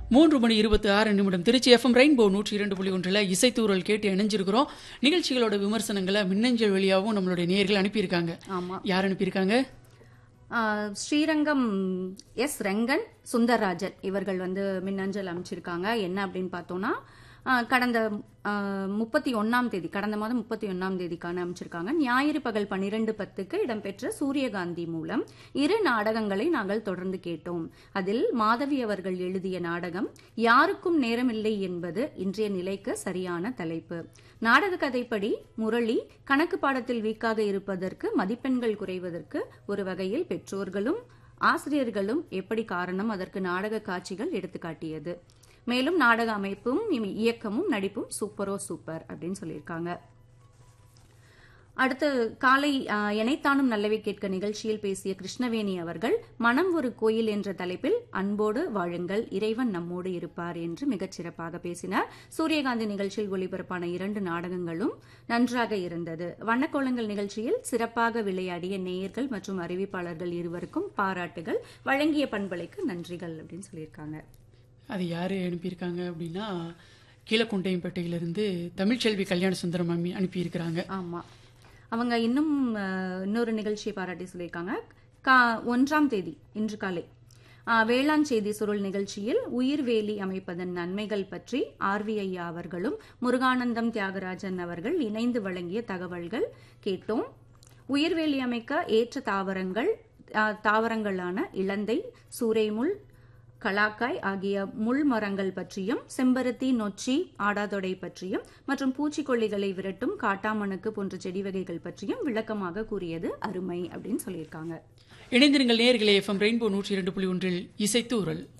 மூன்று மணி இருபத்தி ஆறு நிமிடம் திருச்சி எஃப்எம் ரெயின்போ நூற்றி இரண்டு புள்ளி ஒன்றில் இசைத்தூரல் கேட்டு இணைஞ்சிருக்கிறோம் நிகழ்ச்சிகளோட விமர்சனங்களை மின்னஞ்சல் வழியாகவும் நம்மளுடைய நேயர்கள் அனுப்பியிருக்காங்க ஆமா யார் அனுப்பியிருக்காங்க ஆ, ஸ்ரீரங்கம் எஸ் ரெங்கன் சுந்தர்ராஜன் இவர்கள் வந்து மின்னஞ்சல் அமைச்சிருக்காங்க என்ன அப்படின்னு பார்த்தோம்னா ஆ, கடந்த முப்பத்தி ஒன்னாம் தேதி கடந்த மாதம் முப்பத்தி ஒன்னாம் தேதிக்கான அமைச்சிருக்காங்க ஞாயிறு பகல் பன்னிரண்டு பத்துக்கு இடம்பெற்ற சூரியகாந்தி மூலம் இரு நாடகங்களை நாங்கள் தொடர்ந்து கேட்டோம் அதில் மாதவி அவர்கள் எழுதிய நாடகம் யாருக்கும் நேரமில்லை என்பது இன்றைய நிலைக்கு சரியான தலைப்பு நாடக கதைப்படி முரளி கணக்கு பாடத்தில் வீக்காக இருப்பதற்கு மதிப்பெண்கள் குறைவதற்கு ஒரு வகையில் பெற்றோர்களும் ஆசிரியர்களும் எப்படி காரணம் அதற்கு நாடக காட்சிகள் எடுத்துக்காட்டியது மேலும் நாடக அமைப்பும் இ- இயக்கமும் நடிப்பும் சூப்பரோ சூப்பர் அப்படின்னு சொல்லியிருக்காங்க அடுத்து காலை ஆஹ், எனைத்தானும் நல்லவை கேட்க நிகழ்ச்சியில் பேசிய கிருஷ்ணவேணி அவர்கள் மனம் ஒரு கோயில் என்ற தலைப்பில் அன்போடு வாழுங்கள் இறைவன் நம்மோடு இருப்பார் என்று மிகச் சிறப்பாக பேசினார் சூரியகாந்தி நிகழ்ச்சியில் ஒளிபரப்பான இரண்டு நாடகங்களும் நன்றாக இருந்தது வண்ணக்கோலங்கள் நிகழ்ச்சியில் சிறப்பாக விளையாடிய நேயர்கள் மற்றும் அறிவிப்பாளர்கள் இருவருக்கும் பாராட்டுகள் வழங்கிய பண்பலைக்கு நன்றிகள் அப்படின்னு சொல்லியிருக்காங்க அது யார் அனுப்பியிருக்காங்க அப்படின்னா கீழக்குண்டையம்பேட்டையிலிருந்து தமிழ்ச்செல்வி கல்யாண சுந்தரம் அம்மி அனுப்பியிருக்கிறாங்க ஆமா அவங்க இன்னும் அஹ், இன்னொரு நிகழ்ச்சியை பாராட்டி சொல்லியிருக்காங்க கா- ஒன்றாம் தேதி இன்று காலை அஹ், வேளாண் செய்தி சுருள் நிகழ்ச்சியில் உயிர்வேலி அமைப்பதன் நன்மைகள் பற்றி ஆர்வி ஐயா அவர்களும் முருகானந்தம் தியாகராஜன் அவர்கள் இணைந்து வழங்கிய தகவல்கள் கேட்டோம் உயிர்வேலி அமைக்க ஏற்ற தாவரங்கள் அஹ், தாவரங்களான இலந்தை சூறைமுள் கலாக்காய் ஆகிய முள் மரங்கள் பற்றியும் செம்பருத்தி நொச்சி ஆடாதொடை பற்றியும் மற்றும் பூச்சிக்கொல்லிகளை விரட்டும் காட்டாமணுக்கு போன்ற செடி வகைகள் பற்றியும் விளக்கமாக கூறியது அருமை அப்படின்னு சொல்லியிருக்காங்க இணைந்திருங்கள் நேயர்களே எஃப்எம் ரெயின்போ நூற்றி இரண்டு புள்ளி ஒன்றில் இசைத்தூரல்